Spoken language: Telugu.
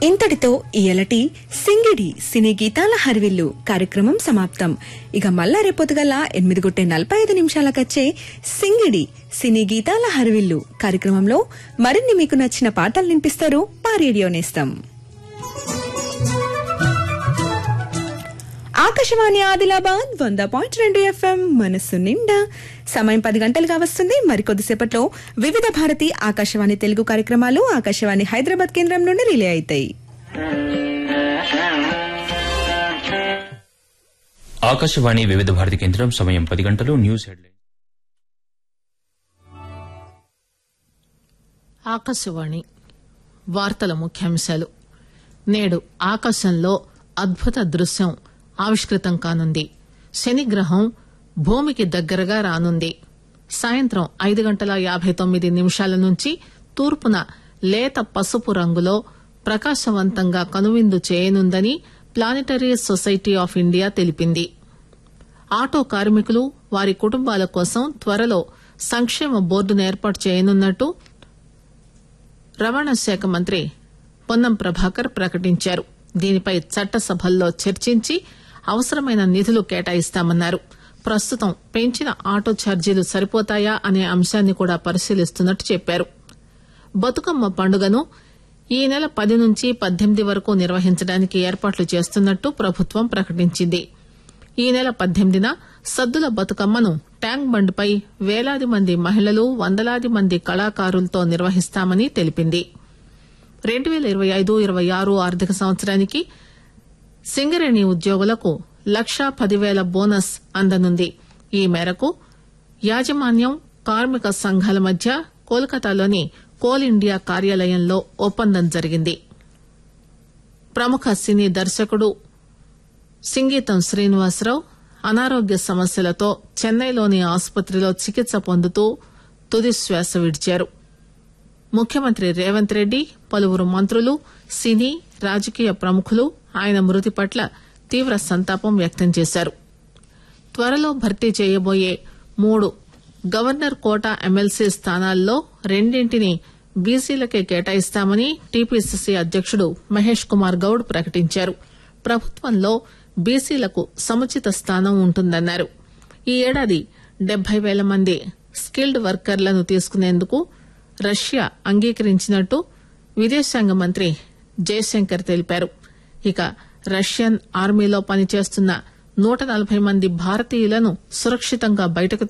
ఇంతటితో ఇయలటి సింగిడి సినీ గీతాల హరివిల్లు కార్యక్రమం సమాప్తం ఇక మళ్ళా రేపొద్దుగల ఎనిమిది గుట్టే నలభై ఐదు నిమిషాలకచ్చే సింగిడి సినీ గీతాల హరివిల్లు కార్యక్రమంలో మరిన్ని మీకు నచ్చిన పాటలు వినిపిస్తారు మా రేడియో నేస్తం ఆకాశవాణి ఆదిలాబాద్ వంద పాయింట్ రెండు ఎఫ్ఎం మనస్సు నిండా సమయం పది గంటలుగా వస్తుంది మరికొద్దిసేపట్లో వివిధ భారతి ఆకాశవాణి తెలుగు కార్యక్రమాలు ఆకాశవాణి హైదరాబాద్ కేంద్రం నుండి రిలే అవుతాయి ఆకాశవాణి వివిధ భారతి కేంద్రం సమయం పది గంటలు న్యూస్ హెడ్లైన్ ఆకాశవాణి వార్తల ముఖ్యాంశాలు నేడు ఆకాశంలో అద్భుత దృశ్యం ఆవిష్కృతం కానుంది శనిగ్రహం భూమికి దగ్గరగా రానుంది సాయంత్రం ఐదు గంటల యాభై తొమ్మిది నిమిషాల నుంచి తూర్పున లేత పసుపు రంగులో ప్రకాశవంతంగా కనువిందు చేయనుందని ప్లానిటరీ సొసైటీ ఆఫ్ ఇండియా తెలిపింది ఆటో కార్మికులు వారి కుటుంబాల కోసం త్వరలో సంక్షేమ బోర్డును ఏర్పాటు చేయనున్నట్టు రవాణా శాఖ మంత్రి పొన్నం ప్రభాకర్ ప్రకటించారు దీనిపై చట్టసభల్లో చర్చించి అవసరమైన నిధులు కేటాయిస్తామన్నారు ప్రస్తుతం పెంచిన ఆటో ఛార్జీలు సరిపోతాయా అనే అంశాన్ని కూడా పరిశీలిస్తున్నట్టు చెప్పారు బతుకమ్మ పండుగను ఈ నెల పది నుంచి పద్దెనిమిది వరకు నిర్వహించడానికి ఏర్పాట్లు చేస్తున్నట్టు ప్రభుత్వం ప్రకటించింది ఈ నెల పద్దెనిమిదిన సద్దుల బతుకమ్మను ట్యాంక్ బండ్పై వేలాది మంది మహిళలు వందలాది మంది కళాకారులతో నిర్వహిస్తామని తెలిపింది రెండు పేల ఇరవై ఐదు ఇరవై ఆరు ఆర్థిక సంవత్సరానికి సింగరేణి ఉద్యోగులకు లక్షా పదివేల బోనస్ అందనుంది ఈ మేరకు యాజమాన్యం కార్మిక సంఘాల మధ్య కోల్కతాలోని కోల్ ఇండియా కార్యాలయంలో ఒప్పందం జరిగింది ప్రముఖ సినీ దర్శకుడు సింగీతం శ్రీనివాసరావు అనారోగ్య సమస్యలతో చెన్నైలోని ఆసుపత్రిలో చికిత్స పొందుతూ తుది శ్వాస విడిచారు ముఖ్యమంత్రి రేవంత్ రెడ్డి పలువురు మంత్రులు సినీ రాజకీయ ప్రముఖులు ఆయన మృతి పట్ల తీవ్ర సంతాపం వ్యక్తం చేశారు త్వరలో భర్తీ చేయబోయే మూడు గవర్నర్ కోటా ఎమ్మెల్సీ స్థానాల్లో రెండింటిని బీసీలకే కేటాయిస్తామని టీపీసీసీ అధ్యక్షుడు మహేష్ కుమార్ గౌడ్ ప్రకటించారు ప్రభుత్వంలో బీసీలకు సముచిత స్థానం ఉంటుందన్నారు ఈ ఏడాది డెబ్బై వేల మంది స్కిల్డ్ వర్కర్లను తీసుకునేందుకు రష్యా అంగీకరించినట్టు విదేశాంగ మంత్రి జయశంకర్ తెలిపారు ఇక రష్యన్ ఆర్మీలో పనిచేస్తున్న నూట నలభై మంది భారతీయులను సురక్షితంగా బయటకు